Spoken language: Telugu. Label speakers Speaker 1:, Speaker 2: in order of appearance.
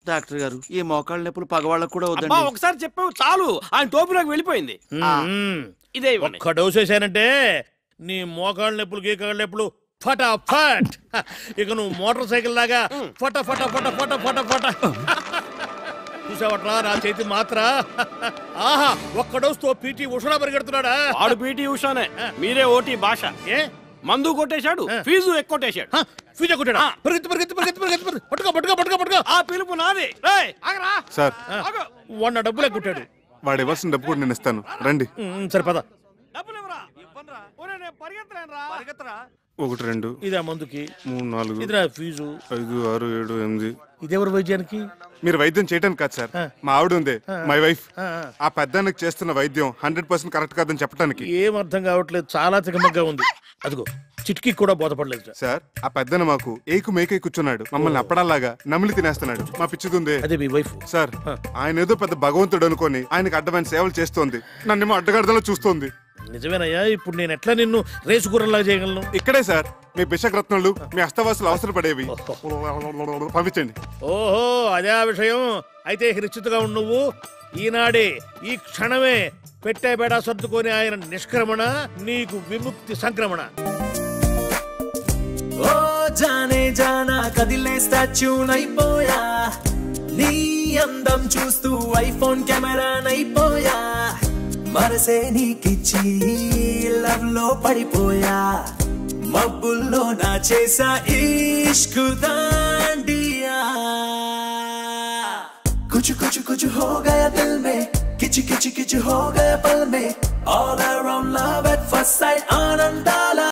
Speaker 1: డాక్టర్ గారు ఈ మోకాళ్ళ నొప్పులు పగవాళ్ళకు కూడా
Speaker 2: అబ్బా
Speaker 1: వద్దండి
Speaker 2: ఒకసారి చెప్పావు చాలు ఆయన టోపీలోకి వెళ్ళిపోయింది ఆ,
Speaker 3: మ్మ్.
Speaker 2: ఇదే ఇవ్వండి
Speaker 3: ఒక్క డోస్ వేసానంటే నీ మోకాళ్ళ నొప్పులు గీకాళ్ళ నొప్పులు ఫటా ఫట్ ఇక నువ్వు మోటార్ సైకిల్ లాగా ఫట ఫట ఫట ఫట ఫట ఫట చూసావట్రా నా చేతి మాత్ర ఆహా ఒక్క డోస్ తో పీటీ ఉషలా పరిగెడుతున్నాడా
Speaker 2: వాడు పీటీ ఉషానే మీరే ఓటీ భాష
Speaker 3: ఏ
Speaker 2: మందు కొట్టేశాడు ఫీజు ఎక్కువటేశాడు
Speaker 3: హ, ఫీజా కొట్టాడా పరిగెత్తు పరిగెత్తు పరిగెత్తు పరిగెత్తు పరిగెత్తు. పట్టుకో పట్టుకో పట్టుకో పట్టుకో
Speaker 2: ఆ పిలుపు నాది రేయ్, ఆగరా
Speaker 4: సార్
Speaker 2: ఆగు.
Speaker 3: వాడిన డబ్బులే కొట్టాడు
Speaker 4: వాడు ఇవ్వాల్సిన డబ్బు కూడా నేను ఇస్తాను రండి
Speaker 3: మ్, సరే పద
Speaker 2: డబ్బులు ఇవ్వరా ఒరేయ్, నేను పరిగెత్తలేనురా.
Speaker 4: ఒకటి రెండు
Speaker 3: ఇదే మందుకి
Speaker 4: మూడు నాలుగు
Speaker 3: ఇదిరా ఫీజు
Speaker 4: ఐదు ఆరు ఏడు ఎనిమిది
Speaker 3: ఇదెవరు వైద్యానికి
Speaker 4: మీరు వైద్యం చేయడానికి కాదు సార్ మా ఆవిడ ఉంది మై వైఫ్
Speaker 3: ఆ, ఆ.
Speaker 4: ఆ పెద్దానికి చేస్తున్న వైద్యం హండ్రెడ్ పర్సెంట్ కరెక్ట్ కాదని చెప్పడానికి
Speaker 3: ఏం అర్థం కావట్లేదు చాలా తికమగ్గా ఉంది అదిగో చిట్కి కూడా బోధపడలేదు సార్.
Speaker 4: సార్ ఆ పెద్దన మాకు ఏకు మేకై కూర్చున్నాడు మమ్మల్ని అప్పడాలాగా నమిలి తినేస్తున్నాడు మా పిచ్చిదుందే
Speaker 3: అదే మీ వైఫ్
Speaker 4: సార్ ఆయన ఏదో పెద్ద భగవంతుడు అనుకొని ఆయనకు అడ్డమైన సేవలు చేస్తోంది నన్నేమో అడ్డగడదలో చూస్తోంది
Speaker 3: నిజమేనయ్యా ఇప్పుడు నేను ఎట్లా నిన్ను రేసు గుర్రంలా చేయగలను
Speaker 4: ఇక్కడే సార్ మీ బిషగ్రత్నాలు మీ అస్తవాసులు అవసరపడేవి పంపించండి
Speaker 3: ఓహో అదే ఆ విషయం అయితే ఇక నిశ్చితగా ఉండు నువ్వు ఈనాడే ఈ క్షణమే పెట్టే బేడా సర్దుకొని ఆయన నిష్క్రమణ నీకు విముక్తి సంక్రమణ
Speaker 5: ఓ జానే జానా కదిలే స్టాచ్యూ నైపోయా నీ అందం చూస్తూ ఐఫోన్ కెమెరా నైపోయా మనసే నీకిచ్చి లవ్ లో పడిపోయా మబ్బుల్లో నా చేసా ఇష్కు దాండియా कुछ कुछ कुछ हो गया दिल में किच किच किच हो गया पल में all around love at first sight आनंद डाला